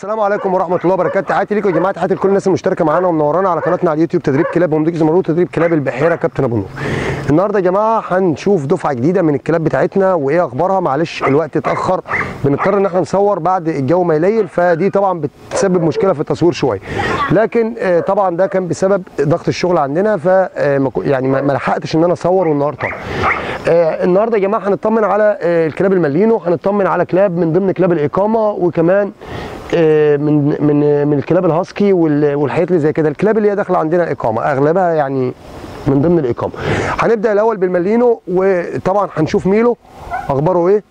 السلام عليكم ورحمه الله وبركاته تحياتي ليكم يا جماعه تحياتي لكل الناس المشتركه معانا ومنورانا على قناتنا على اليوتيوب تدريب كلاب ومديك زمرود تدريب كلاب البحيره كابتن ابو نور النهارده يا جماعه هنشوف دفعه جديده من الكلاب بتاعتنا وايه اخبارها معلش الوقت اتاخر بنضطر ان احنا نصور بعد الجو ما يليل فدي طبعا بتسبب مشكله في التصوير شويه لكن آه، طبعا ده كان بسبب ضغط الشغل عندنا ف آه، ما كو- يعني ما ما لحقتش ان انا اصور والنهار طبعا آه، النهارده يا جماعه هنطمن على آه، الكلاب المالينو هنطمن على كلاب من ضمن كلاب الاقامه وكمان آه، من من من الكلاب الهاسكي وال- والحاجات اللي زي كده الكلاب اللي هي داخله عندنا اقامه اغلبها يعني من ضمن الاقامه هنبدا الاول بالمالينو وطبعا هنشوف ميلو اخباره ايه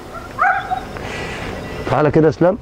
تعالى كده يا اسلام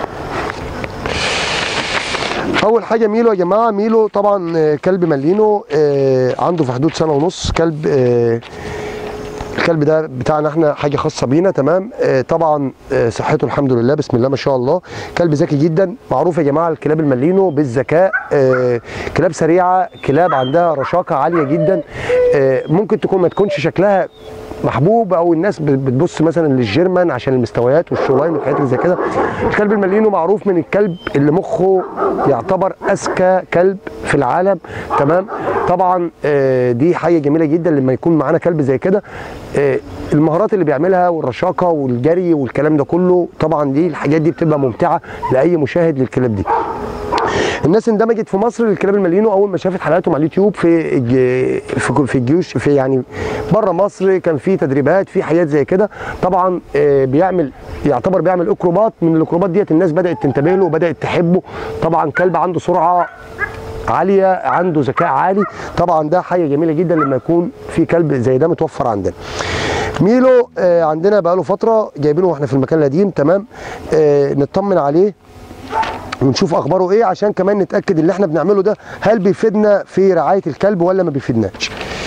اول حاجه ميلو يا جماعه ميلو طبعا آه، كلب مالينو آه، عنده في حدود سنه ونص كلب آه، الكلب ده بتاعنا احنا حاجه خاصه بينا تمام آه طبعا آه صحته الحمد لله بسم الله ما شاء الله كلب ذكي جدا معروف يا جماعه الكلاب المالينو بالذكاء آه كلاب سريعه كلاب عندها رشاقه عاليه جدا آه ممكن تكون ما تكونش شكلها محبوب او الناس بت- بتبص مثلا للجيرمان عشان المستويات والشولاين والحاجات اللي زي كده الكلب المالينو معروف من الكلب اللي مخه يعتبر اذكى كلب في العالم تمام طبعا آه، دي حاجه جميله جدا لما يكون معانا كلب زي كده آه، المهارات اللي بيعملها والرشاقه والجري والكلام ده كله طبعا دي الحاجات دي بتبقى ممتعه لاي مشاهد للكلاب دي الناس اندمجت في مصر للكلاب المالينو اول ما شافت حلقاتهم على اليوتيوب في الج- في في الجيوش في يعني بره مصر كان في تدريبات في حاجات زي كده طبعا آه، بيعمل يعتبر بيعمل اكروبات من الاكروبات ديت الناس بدات تنتبه له وبدات تحبه طبعا كلب عنده سرعه عاليه عنده ذكاء عالي طبعا ده حاجه جميله جدا لما يكون في كلب زي ده متوفر عندنا ميلو آه، عندنا بقاله فتره جايبينه واحنا في المكان القديم تمام آه، نطمن عليه ونشوف اخباره ايه عشان كمان نتاكد اللي احنا بنعمله ده هل بيفيدنا في رعايه الكلب ولا ما بيفيدناش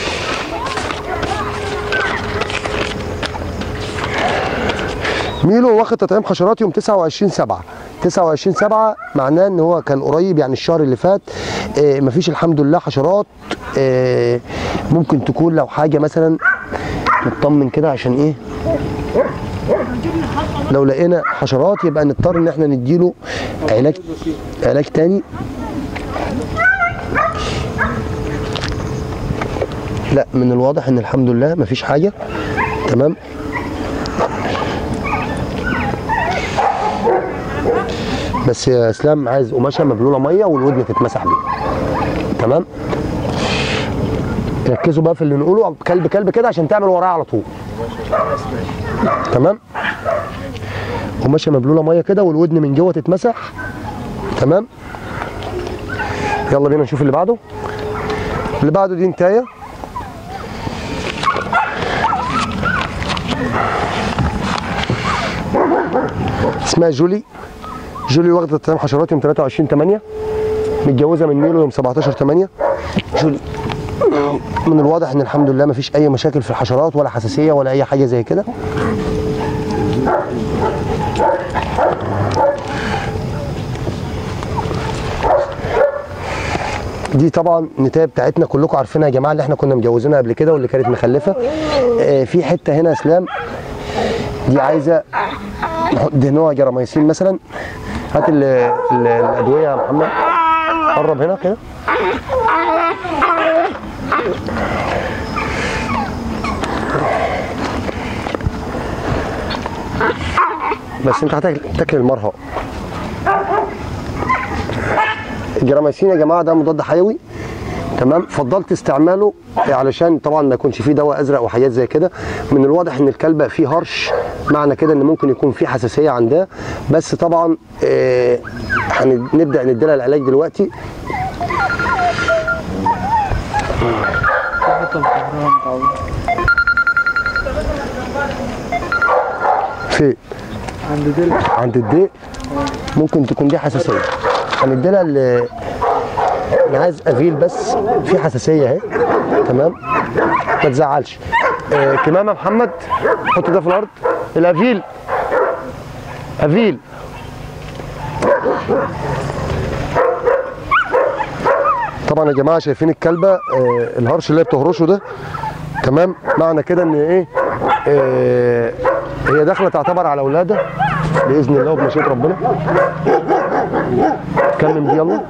ميلو واخد تطعيم حشرات يوم 29 7 29 7 معناه ان هو كان قريب يعني الشهر اللي فات آه مفيش الحمد لله حشرات آه ممكن تكون لو حاجه مثلا نطمن كده عشان ايه لو لقينا حشرات يبقى نضطر ان احنا نديله علاج علاج تاني لا من الواضح ان الحمد لله مفيش حاجه تمام بس يا اسلام عايز قماشه مبلوله ميه والودن تتمسح بيها تمام ركزوا بقى في اللي نقوله كلب كلب كده عشان تعمل وراه على طول تمام قماشه مبلوله ميه كده والودن من جوه تتمسح تمام يلا بينا نشوف اللي بعده اللي بعده دي انتايه اسمها جولي جولي واخده تطعيم حشرات يوم 23 8 متجوزه من ميلو يوم 17 8 جولي من الواضح ان الحمد لله مفيش اي مشاكل في الحشرات ولا حساسيه ولا اي حاجه زي كده دي طبعا النتايه بتاعتنا كلكم عارفينها يا جماعه اللي احنا كنا مجوزينها قبل كده واللي كانت مخلفه آه في حته هنا يا اسلام دي عايزه نحط دهنوها جراميسين مثلا هات ال- ال- الادويه يا محمد قرب هنا كده بس انت هتاكل تاكل المرهق الجراميسين يا جماعه ده مضاد حيوي تمام فضلت استعماله علشان طبعا ما يكونش فيه دواء ازرق وحاجات زي كده من الواضح ان الكلب فيه هرش معنى كده ان ممكن يكون فيه حساسيه عندها بس طبعا آه، هنبدا نديلها العلاج دلوقتي فين عند دل عند الديق ممكن تكون دي حساسيه هنديلها ال- انا عايز افيل بس في حساسيه اهي تمام ما تزعلش آه كمامه محمد حط ده في الارض الافيل افيل طبعا يا جماعه شايفين الكلبه آه الهرش اللي هي بتهرشه ده تمام معنى كده ان ايه آه هي داخله تعتبر على اولادها باذن الله وبمشيئه ربنا كمم دي يلا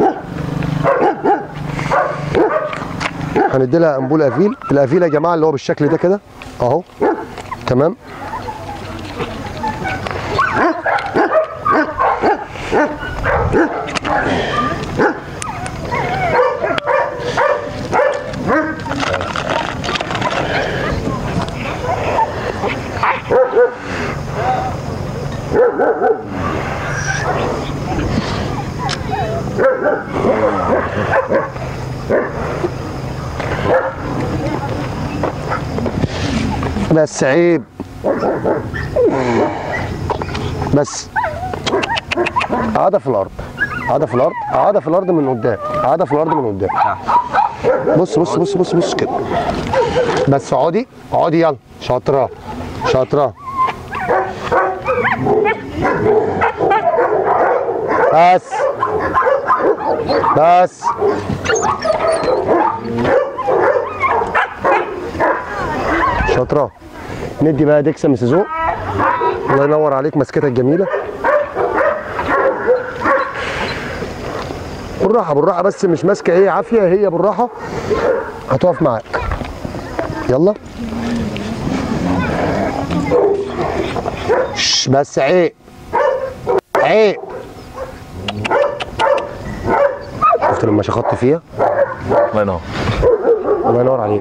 هندي لها امبول افيل الافيل يا جماعه اللي هو بالشكل ده كده اهو تمام بس عيب بس قاعدة في الأرض قاعدة في الأرض قاعدة في الأرض من قدام قاعدة في الأرض من قدام بص بص بص بص بص كده بس اقعدي اقعدي يلا شاطرة شاطرة بس بس شاطرة ندي بقى ديكسا مسيزو الله ينور عليك مسكتك جميلة بالراحة بالراحة بس مش ماسكة ايه عافية هي بالراحة هتقف معاك يلا شش، بس عيب عيب شفت لما شخطت فيها الله ينور الله ينور عليك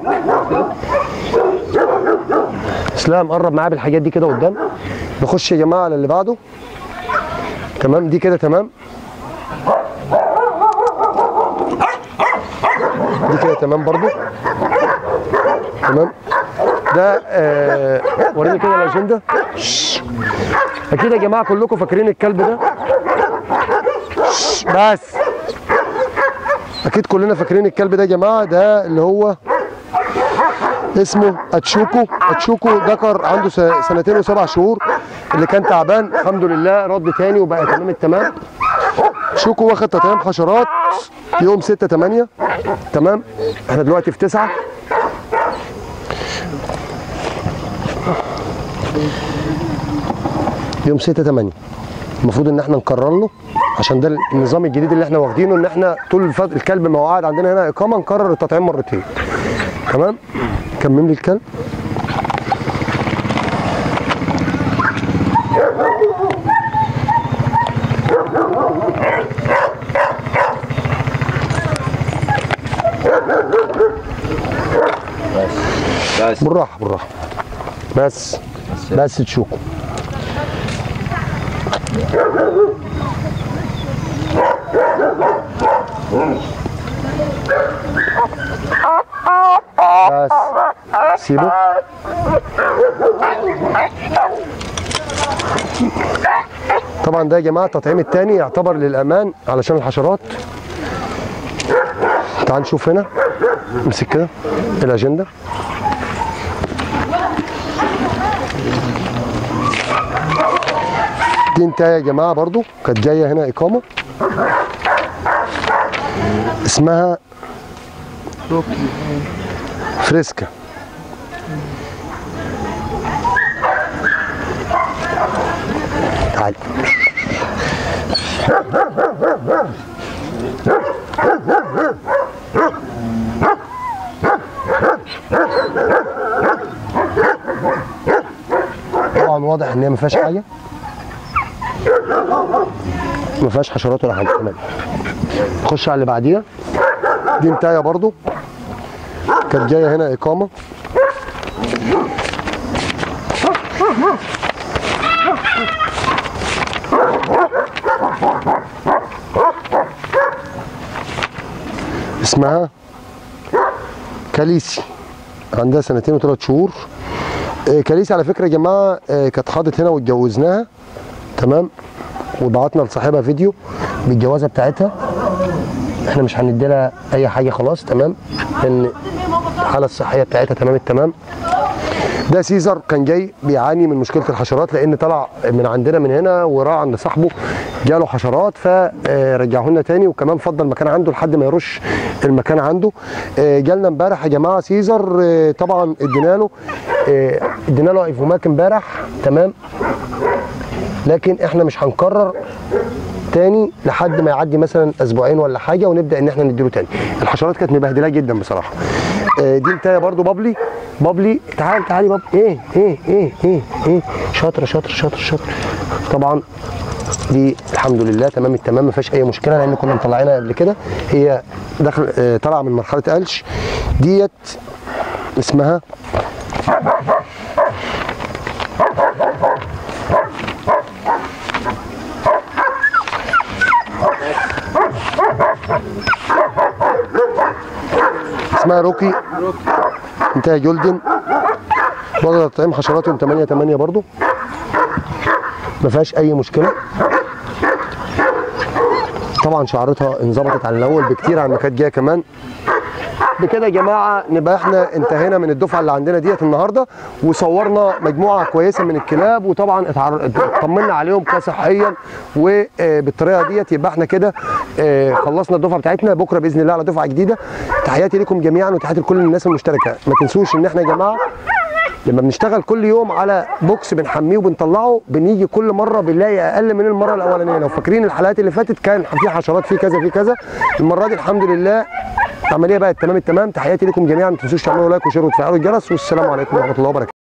اسلام قرب معاه بالحاجات دي كده قدام نخش يا جماعه على اللي بعده تمام دي كده تمام دي كده تمام برضو تمام ده آه وريني كده الاجنده شش. اكيد يا جماعه كلكم فاكرين الكلب ده شش. بس اكيد كلنا فاكرين الكلب ده يا جماعه ده اللي هو اسمه اتشوكو اتشوكو ذكر عنده س- سنتين وسبع شهور اللي كان تعبان الحمد لله رد تاني وبقى تمام التمام شوكو واخد تطعيم حشرات يوم 6 8 تمام احنا دلوقتي في 9 يوم 6 8 المفروض ان احنا نكرر له عشان ده النظام الجديد اللي احنا واخدينه ان احنا طول الفت... الكلب ما هو قاعد عندنا هنا اقامه نكرر التطعيم مرتين تمام كمم لي الكلب بس بالراحه بالراحه بس بس تشوكو بس سيبه طبعا ده يا جماعه التطعيم الثاني يعتبر للامان علشان الحشرات تعال نشوف هنا امسك كده الاجنده دي انتهى يا جماعه برضو كانت جايه هنا اقامه اسمها فريسكا تعالي طبعا واضح ان هي ما فيهاش حاجه ما فيهاش حشرات ولا حاجه تمام نخش على اللي بعديها دي انتايه برضو كانت جايه هنا اقامه اسمها كاليسي عندها سنتين وثلاث شهور آه، كاليسي على فكره يا جماعه آه، كانت حاضت هنا واتجوزناها تمام وبعتنا لصاحبها فيديو بالجوازه بتاعتها احنا مش هندي لها اي حاجه خلاص تمام لان الحاله الصحيه بتاعتها تمام التمام ده سيزر كان جاي بيعاني من مشكله الحشرات لان طلع من عندنا من هنا وراح عند صاحبه جاله حشرات فرجعه لنا تاني وكمان فضل مكان عنده لحد ما يرش المكان عنده آه، جالنا امبارح يا جماعه سيزر آه، طبعا ادينا له آه، ادينا له ايفوماك امبارح تمام لكن احنا مش هنكرر تاني لحد ما يعدي مثلا اسبوعين ولا حاجه ونبدا ان احنا نديله تاني الحشرات كانت مبهدلاه جدا بصراحه آه، دي انتايه برضو بابلي بابلي تعال تعالي بابلي ايه ايه ايه ايه ايه شاطر شاطر شاطر شاطر طبعا دي الحمد لله تمام التمام ما فيهاش اي مشكله لان كنا مطلعينها قبل كده هي داخل آه، طالعه من مرحله قلش ديت اسمها اسمها روكي انتهى جولدن برضه تطعيم حشرات يوم 8 8 برضه ما فيهاش اي مشكله طبعا شعرتها انظبطت عن الاول بكتير عن ما كانت جايه كمان بكده يا جماعه نبقى احنا انتهينا من الدفعه اللي عندنا ديت النهارده وصورنا مجموعه كويسه من الكلاب وطبعا اتعر- اطمنا عليهم كصحيا وبالطريقه ديت يبقى احنا كده آه، خلصنا الدفعه بتاعتنا بكره باذن الله على دفعه جديده تحياتي لكم جميعا وتحياتي لكل الناس المشتركه ما تنسوش ان احنا يا جماعه لما بنشتغل كل يوم على بوكس بنحميه وبنطلعه بنيجي كل مره بنلاقي اقل من المره الاولانيه لو فاكرين الحلقات اللي فاتت كان في حشرات في كذا في كذا المره دي الحمد لله العمليه بقت تمام التمام تحياتي لكم جميعا ما تنسوش تعملوا لايك وشير وتفعلوا الجرس والسلام عليكم ورحمه الله وبركاته